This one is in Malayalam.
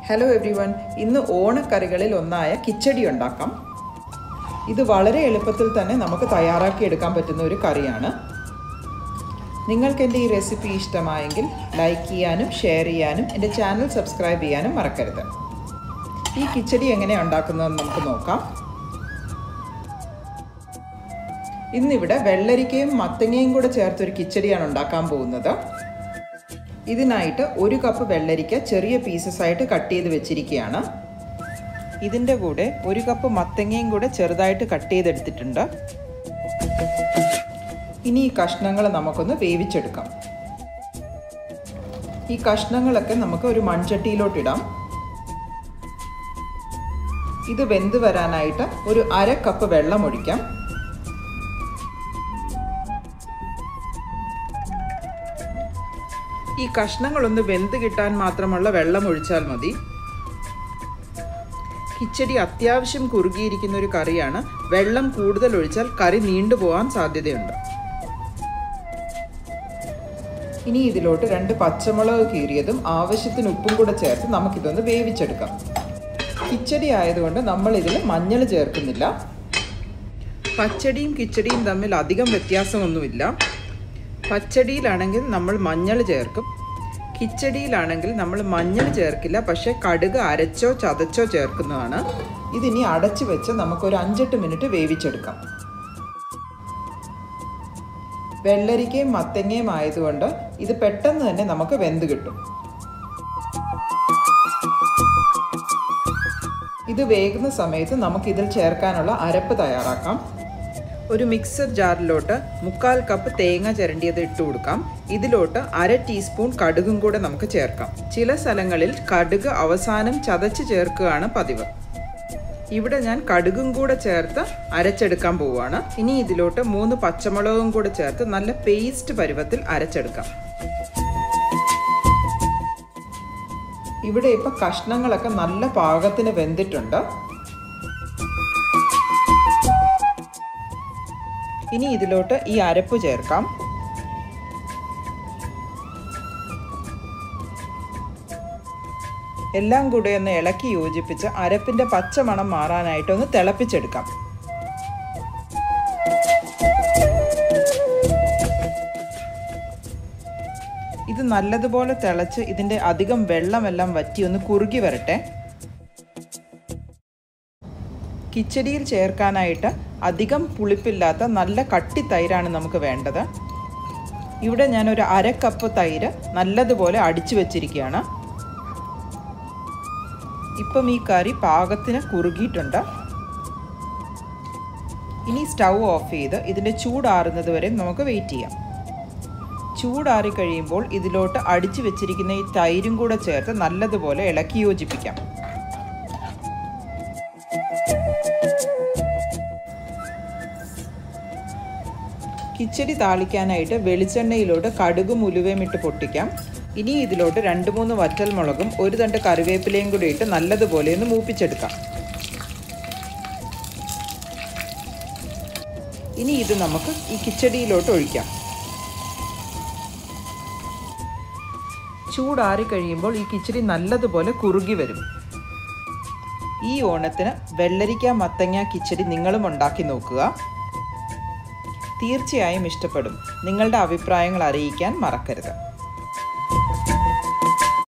ഹലോ എവ്രി വൺ ഇന്ന് ഓണക്കറികളിൽ ഒന്നായ കിച്ചടി ഉണ്ടാക്കാം ഇത് വളരെ എളുപ്പത്തിൽ തന്നെ നമുക്ക് തയ്യാറാക്കി എടുക്കാൻ പറ്റുന്ന ഒരു കറിയാണ് നിങ്ങൾക്ക് എൻ്റെ ഈ റെസിപ്പി ഇഷ്ടമായെങ്കിൽ ലൈക്ക് ചെയ്യാനും ഷെയർ ചെയ്യാനും എൻ്റെ ചാനൽ സബ്സ്ക്രൈബ് ചെയ്യാനും മറക്കരുത് ഈ കിച്ചടി എങ്ങനെയാണ് ഉണ്ടാക്കുന്നതെന്ന് നമുക്ക് നോക്കാം ഇന്നിവിടെ വെള്ളരിക്കയും മത്തങ്ങയും കൂടെ ചേർത്തൊരു കിച്ചടിയാണ് ഉണ്ടാക്കാൻ പോകുന്നത് ഇതിനായിട്ട് ഒരു കപ്പ് വെള്ളരിക്ക ചെറിയ പീസസ് ആയിട്ട് കട്ട് ചെയ്ത് വെച്ചിരിക്കുകയാണ് ഇതിൻ്റെ കൂടെ ഒരു കപ്പ് മത്തങ്ങയും കൂടെ ചെറുതായിട്ട് കട്ട് ചെയ്തെടുത്തിട്ടുണ്ട് ഇനി ഈ കഷ്ണങ്ങൾ നമുക്കൊന്ന് വേവിച്ചെടുക്കാം ഈ കഷ്ണങ്ങളൊക്കെ നമുക്ക് ഒരു മൺചട്ടിയിലോട്ടിടാം ഇത് വെന്ത് വരാനായിട്ട് ഒരു അര കപ്പ് വെള്ളം ഒഴിക്കാം ഈ കഷ്ണങ്ങളൊന്ന് വെന്ത് കിട്ടാൻ മാത്രമുള്ള വെള്ളം ഒഴിച്ചാൽ മതി കിച്ചടി അത്യാവശ്യം കുറുകിയിരിക്കുന്ന ഒരു കറിയാണ് വെള്ളം കൂടുതൽ ഒഴിച്ചാൽ കറി നീണ്ടുപോകാൻ സാധ്യതയുണ്ട് ഇനി ഇതിലോട്ട് രണ്ട് പച്ചമുളക് കീറിയതും ആവശ്യത്തിന് ഉപ്പും കൂടെ ചേർത്ത് നമുക്കിതൊന്ന് വേവിച്ചെടുക്കാം കിച്ചടി ആയതുകൊണ്ട് നമ്മൾ ഇതിൽ മഞ്ഞൾ ചേർക്കുന്നില്ല പച്ചടിയും കിച്ചടിയും തമ്മിൽ അധികം വ്യത്യാസമൊന്നുമില്ല പച്ചടിയിലാണെങ്കിൽ നമ്മൾ മഞ്ഞൾ ചേർക്കും കിച്ചടിയിലാണെങ്കിൽ നമ്മൾ മഞ്ഞൾ ചേർക്കില്ല പക്ഷേ കടുക് അരച്ചോ ചതച്ചോ ചേർക്കുന്നതാണ് ഇതിനി അടച്ചു വെച്ച് നമുക്കൊരു അഞ്ചെട്ട് മിനിറ്റ് വേവിച്ചെടുക്കാം വെള്ളരിക്കയും മത്തങ്ങയും ആയതുകൊണ്ട് ഇത് പെട്ടെന്ന് തന്നെ നമുക്ക് വെന്ത് കിട്ടും ഇത് വേകുന്ന സമയത്ത് നമുക്ക് ഇതിൽ ചേർക്കാനുള്ള അരപ്പ് തയ്യാറാക്കാം ഒരു മിക്സർ ജാറിലോട്ട് മുക്കാൽ കപ്പ് തേങ്ങ ചിരണ്ടിയത് ഇട്ട് കൊടുക്കാം ഇതിലോട്ട് അര ടീസ്പൂൺ കടുകും കൂടെ നമുക്ക് ചേർക്കാം ചില സ്ഥലങ്ങളിൽ കടുക് അവസാനം ചതച്ച് ചേർക്കുകയാണ് പതിവ് ഇവിടെ ഞാൻ കടുകും കൂടെ ചേർത്ത് അരച്ചെടുക്കാൻ പോവുകയാണ് ഇനി ഇതിലോട്ട് മൂന്ന് പച്ചമുളകും കൂടെ ചേർത്ത് നല്ല പേസ്റ്റ് പരുവത്തിൽ അരച്ചെടുക്കാം ഇവിടെ ഇപ്പൊ കഷ്ണങ്ങളൊക്കെ നല്ല പാകത്തിന് വെന്തിട്ടുണ്ട് ഇനി ഇതിലോട്ട് ഈ അരപ്പ് ചേർക്കാം എല്ലാം കൂടെ ഒന്ന് ഇളക്കി യോജിപ്പിച്ച് അരപ്പിന്റെ പച്ചമണം മാറാനായിട്ടൊന്ന് തിളപ്പിച്ചെടുക്കാം ഇത് നല്ലതുപോലെ തിളച്ച് ഇതിൻ്റെ അധികം വെള്ളമെല്ലാം വറ്റി ഒന്ന് കുറുകി വരട്ടെ കിച്ചടിയിൽ ചേർക്കാനായിട്ട് അധികം പുളിപ്പില്ലാത്ത നല്ല കട്ടി തൈരാണ് നമുക്ക് വേണ്ടത് ഇവിടെ ഞാനൊരു അര കപ്പ് തൈര് നല്ലതുപോലെ അടിച്ചു വെച്ചിരിക്കുകയാണ് ഇപ്പം ഈ കറി പാകത്തിന് കുറുകിയിട്ടുണ്ട് ഇനി സ്റ്റൗ ഓഫ് ചെയ്ത് ഇതിൻ്റെ ചൂടാറുന്നത് വരെ നമുക്ക് വെയിറ്റ് ചെയ്യാം ചൂടാറി കഴിയുമ്പോൾ ഇതിലോട്ട് അടിച്ചു വെച്ചിരിക്കുന്ന ഈ തൈരും കൂടെ ചേർത്ത് നല്ലതുപോലെ ഇളക്കി യോജിപ്പിക്കാം കിച്ചടി താളിക്കാനായിട്ട് വെളിച്ചെണ്ണയിലോട്ട് കടുകും ഉലുവയും ഇട്ട് പൊട്ടിക്കാം ഇനി ഇതിലോട്ട് രണ്ട് മൂന്ന് വറ്റൽ മുളകും ഒരു തണ്ട് കറിവേപ്പിലയും കൂടി ഇട്ട് നല്ലതുപോലെ ഒന്ന് മൂപ്പിച്ചെടുക്കാം ഇനി ഇത് നമുക്ക് ഈ കിച്ചടിയിലോട്ട് ഒഴിക്കാം ചൂടാറി കഴിയുമ്പോൾ ഈ കിച്ചടി നല്ലതുപോലെ കുറുകി വരും ഈ ഓണത്തിന് വെള്ളരിക്ക മത്തങ്ങ കിച്ചടി നിങ്ങളും ഉണ്ടാക്കി നോക്കുക തീർച്ചയായും ഇഷ്ടപ്പെടും നിങ്ങളുടെ അഭിപ്രായങ്ങൾ അറിയിക്കാൻ മറക്കരുത്